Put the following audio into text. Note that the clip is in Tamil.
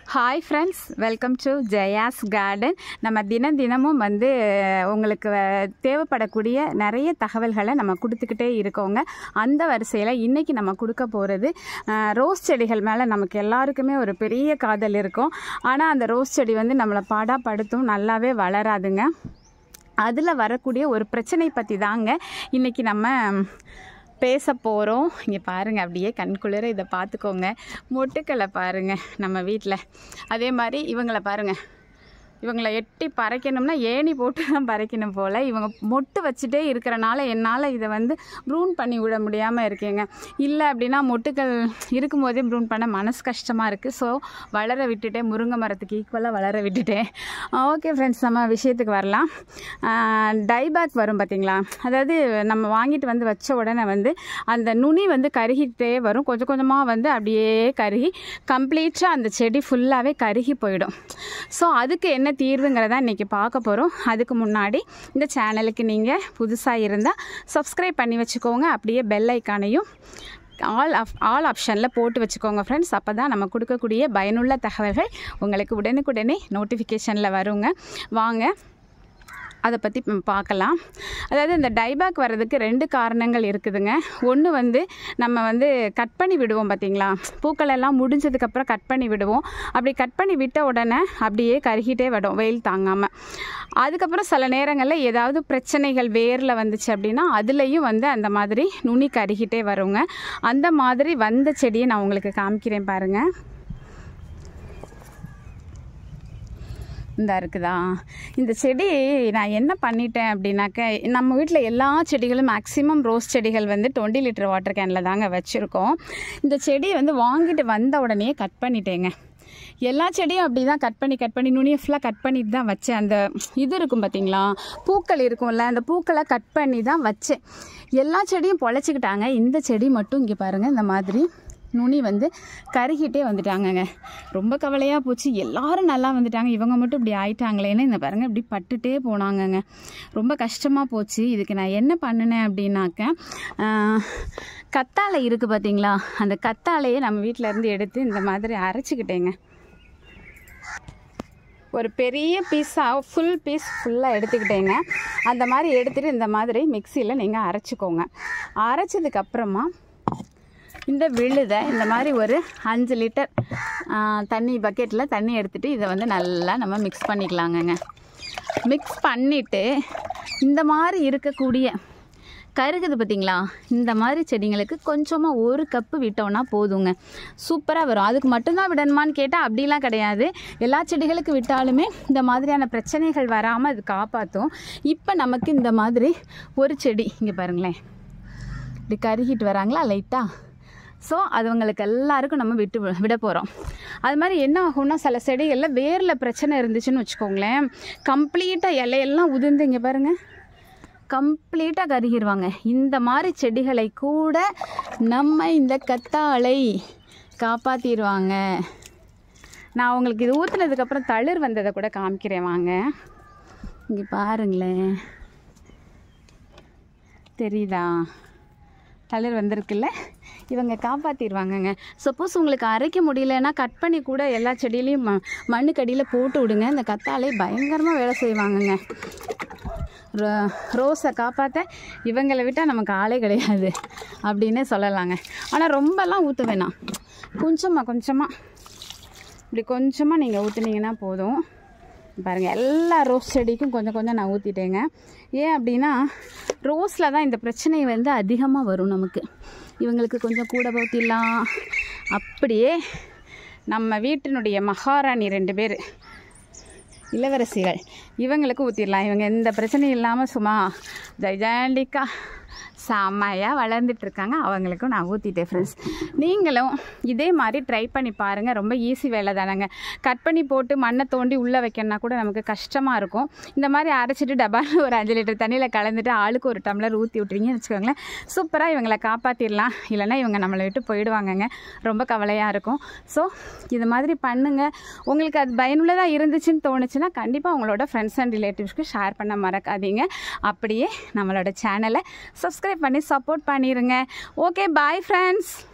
hi friends welcome to Jaya's garden நம்ம தினம் தினமும் வந்து உங்களுக்கு அஹ், தேவைப்படக்கூடிய நிறைய தகவல்களை நம்ம கொடுத்துக்கிட்டே இருக்கோங்க அந்த வரிசையில் இன்றைக்கி நம்ம கொடுக்க போகிறது ரோஸ் செடிகள் மேலே நமக்கு எல்லாருக்குமே ஒரு பெரிய காதல் இருக்கும் ஆனால் அந்த ரோஸ் செடி வந்து நம்மளை பாடாப்படுத்தும் நல்லாவே வளராதுங்க அதில் வரக்கூடிய ஒரு பிரச்சனை பற்றி தாங்க இன்றைக்கி நம்ம பேச போகிறோம் இங்கே பாருங்கள் அப்படியே கண்குளிர இதை பார்த்துக்கோங்க மொட்டுக்களை பாருங்கள் நம்ம வீட்டில் அதே மாதிரி இவங்களை பாருங்கள் இவங்களை எட்டி பறைக்கணும்னா ஏணி போட்டு தான் பறைக்கணும் போல் இவங்க மொட்டு வச்சுட்டே இருக்கிறனால என்னால் இதை வந்து ப்ரூன் பண்ணி விட முடியாமல் இருக்கேங்க இல்லை அப்படின்னா மொட்டுக்கள் இருக்கும்போதே ப்ரூன் பண்ண மனசு கஷ்டமாக இருக்குது ஸோ வளர விட்டுட்டேன் முருங்கை மரத்துக்கு ஈக்குவலாக வளர விட்டுட்டேன் ஓகே ஃப்ரெண்ட்ஸ் நம்ம விஷயத்துக்கு வரலாம் டைபேக் வரும் பார்த்தீங்களா அதாவது நம்ம வாங்கிட்டு வந்து வச்ச உடனே வந்து அந்த நுனி வந்து கருகிட்டே வரும் கொஞ்சம் கொஞ்சமாக வந்து அப்படியே கருகி கம்ப்ளீட்டாக அந்த செடி ஃபுல்லாகவே கருகி போயிடும் ஸோ அதுக்கு என்ன தீர்வுங்கிறத இன்றைக்கி பார்க்க போகிறோம் அதுக்கு முன்னாடி இந்த சேனலுக்கு நீங்கள் புதுசாக இருந்தால் சப்ஸ்கிரைப் பண்ணி வச்சுக்கோங்க அப்படியே பெல் ஐக்கானையும் ஆல் ஆப் ஆல் ஆப்ஷனில் போட்டு வச்சுக்கோங்க ஃப்ரெண்ட்ஸ் அப்போ தான் நம்ம கொடுக்கக்கூடிய பயனுள்ள தகவல்கள் உங்களுக்கு உடனுக்குடனே நோட்டிஃபிகேஷனில் வருங்க வாங்க அதை பற்றி பார்க்கலாம் அதாவது இந்த டைபேக் வர்றதுக்கு ரெண்டு காரணங்கள் இருக்குதுங்க ஒன்று வந்து நம்ம வந்து கட் பண்ணி விடுவோம் பார்த்தீங்களா பூக்கள் எல்லாம் முடிஞ்சதுக்கப்புறம் கட் பண்ணி விடுவோம் அப்படி கட் பண்ணி விட்ட உடனே அப்படியே கருகிட்டே விடும் வெயில் தாங்காமல் அதுக்கப்புறம் சில நேரங்களில் ஏதாவது பிரச்சனைகள் வேரில் வந்துச்சு அப்படின்னா அதுலேயும் வந்து அந்த மாதிரி நுனி கருகிட்டே வருங்க அந்த மாதிரி வந்த செடியை நான் உங்களுக்கு காமிக்கிறேன் பாருங்கள் இந்த இருக்குதா இந்த செடி நான் என்ன பண்ணிட்டேன் அப்படின்னாக்க நம்ம வீட்டில் எல்லா செடிகளும் மேக்ஸிமம் ரோஸ் செடிகள் வந்து டுவெண்ட்டி லிட்டர் வாட்டர் கேனில் தாங்க வச்சுருக்கோம் இந்த செடியை வந்து வாங்கிட்டு வந்த உடனே கட் பண்ணிட்டேங்க எல்லா செடியும் அப்படி தான் கட் பண்ணி கட் பண்ணி நுனியை ஃபுல்லாக கட் பண்ணிட்டு தான் வச்சேன் அந்த இது இருக்கும் பார்த்தீங்களா பூக்கள் இருக்கும்ல அந்த பூக்களை கட் பண்ணி தான் வச்சேன் எல்லா செடியும் பொழைச்சிக்கிட்டாங்க இந்த செடி மட்டும் இங்கே பாருங்கள் இந்த மாதிரி நுனி வந்து கருகிட்டே வந்துட்டாங்கங்க ரொம்ப கவலையாக போச்சு எல்லாரும் நல்லா வந்துட்டாங்க இவங்க மட்டும் இப்படி ஆயிட்டாங்களேன்னு இந்த பாருங்க இப்படி பட்டுட்டே போனாங்கங்க ரொம்ப கஷ்டமாக போச்சு இதுக்கு நான் என்ன பண்ணினேன் அப்படின்னாக்க ஆஹ், கத்தாழை இருக்குது பார்த்தீங்களா அந்த கத்தாழையை நம்ம வீட்டில் இருந்து எடுத்து இந்த மாதிரி அரைச்சிக்கிட்டேங்க ஒரு பெரிய பீஸாக ஃபுல் பீஸ் ஃபுல்லாக எடுத்துக்கிட்டேங்க அந்த மாதிரி எடுத்துகிட்டு இந்த மாதிரி மிக்சியில் நீங்கள் அரைச்சிக்கோங்க அரைச்சதுக்கப்புறமா இந்த விழுதை இந்த மாதிரி ஒரு அஞ்சு லிட்டர் ஆ, தண்ணி பக்கெட்டில் தண்ணி எடுத்துகிட்டு இதை வந்து நல்லா நம்ம மிக்ஸ் பண்ணிக்கலாங்கங்க மிக்ஸ் பண்ணிவிட்டு இந்த மாதிரி இருக்கக்கூடிய கருகுது பார்த்தீங்களா இந்த மாதிரி செடிங்களுக்கு கொஞ்சமாக ஒரு கப்பு விட்டோம்னா போதுங்க சூப்பராக வரும் அதுக்கு மட்டும்தான் விடணுமான்னு கேட்டால் அப்படிலாம் கிடையாது எல்லா செடிகளுக்கு விட்டாலுமே இந்த மாதிரியான பிரச்சனைகள் வராமல் அது காப்பாற்றும் இப்போ நமக்கு இந்த மாதிரி ஒரு செடி இங்கே பாருங்களேன் இப்படி கருகிட்டு வராங்களா லைட்டாக ஸோ அதுவங்களுக்கு எல்லாருக்கும் நம்ம விட்டு வி- விட போகிறோம் அது மாதிரி என்ன ஆகும்னா சில செடிகளில் வேரில் பிரச்சனை இருந்துச்சுன்னு வச்சுக்கோங்களேன் கம்ப்ளீட்டாக இலையெல்லாம் உதிர்ந்து இங்கே பாருங்கள் கம்ப்ளீட்டாக கருகிடுவாங்க இந்த மாதிரி செடிகளை கூட நம்ம இந்த கத்தாழை காப்பாற்றிடுவாங்க நான் உங்களுக்கு இது ஊற்றுனதுக்கப்புறம் தளிர் வந்ததை கூட காமிக்கிறேன் வாங்க இங்கே பாருங்களேன் தெரியுதா தளிர் வந்திருக்குல்ல இவங்க காப்பாற்றிடுவாங்கங்க சப்போஸ் உங்களுக்கு அரைக்க முடியலன்னா கட் பண்ணி கூட எல்லா செடியிலையும் ம மண்ணுக்கடியில் போட்டு விடுங்க இந்த கத்தாழை பயங்கரமாக வேலை செய்வாங்கங்க ரோ- ரோஸை காப்பாற்ற இவங்களை விட்டால் நமக்கு ஆளே கிடையாது அப்படின்னு சொல்லலாங்க ஆனால் ரொம்பலாம் ஊற்ற வேணாம் கொஞ்சமாக கொஞ்சமாக இப்படி கொஞ்சமாக நீங்கள் ஊற்றுனீங்கன்னா போதும் பாருங்கள் எல்லா ரோஸ் செடிக்கும் கொஞ்சம் கொஞ்சம் நான் ஊற்றிட்டேங்க ஏன் அப்படின்னா ரோஸில் தான் இந்த பிரச்சனை வந்து அதிகமாக வரும் நமக்கு இவங்களுக்கு கொஞ்சம் கூட ஊற்றிடலாம் அப்படியே நம்ம வீட்டினுடைய மகாராணி ரெண்டு பேர் இளவரசிகள் இவங்களுக்கு ஊற்றிடலாம் இவங்க எந்த பிரச்சனையும் இல்லாமல் சும்மா ஜைஜாண்டிக்கா செம்மையாக வளர்ந்துட்டு இருக்காங்க அவங்களுக்கும் நான் ஊற்றிட்டேன் ஃப்ரெண்ட்ஸ் நீங்களும் இதே மாதிரி ட்ரை பண்ணி பாருங்கள் ரொம்ப ஈஸி வேலை தானேங்க கட் பண்ணி போட்டு மண்ணை தோண்டி உள்ளே வைக்கணும்னா கூட நமக்கு கஷ்டமாக இருக்கும் இந்த மாதிரி அரைச்சிட்டு டபால் ஒரு அஞ்சு லிட்டர் தண்ணியில் கலந்துட்டு ஆளுக்கு ஒரு டம்ளர் ஊற்றி விட்றீங்கன்னு வச்சுக்கோங்களேன் சூப்பராக இவங்களை காப்பாற்றிடலாம் இல்லைன்னா இவங்க நம்மளை விட்டு போயிடுவாங்கங்க ரொம்ப கவலையாக இருக்கும் ஸோ இது மாதிரி பண்ணுங்கள் உங்களுக்கு அது பயனுள்ளதாக இருந்துச்சுன்னு தோணுச்சுன்னா கண்டிப்பாக உங்களோட ஃப்ரெண்ட்ஸ் அண்ட் ரிலேட்டிவ்ஸ்க்கு ஷேர் பண்ண மறக்காதீங்க அப்படியே நம்மளோட சேனலை சப்ஸ்கிரைப் பண்ணி சப்போர்ட் பண்ணிடுங்க ஓகே பாய் ஃப்ரெண்ட்ஸ்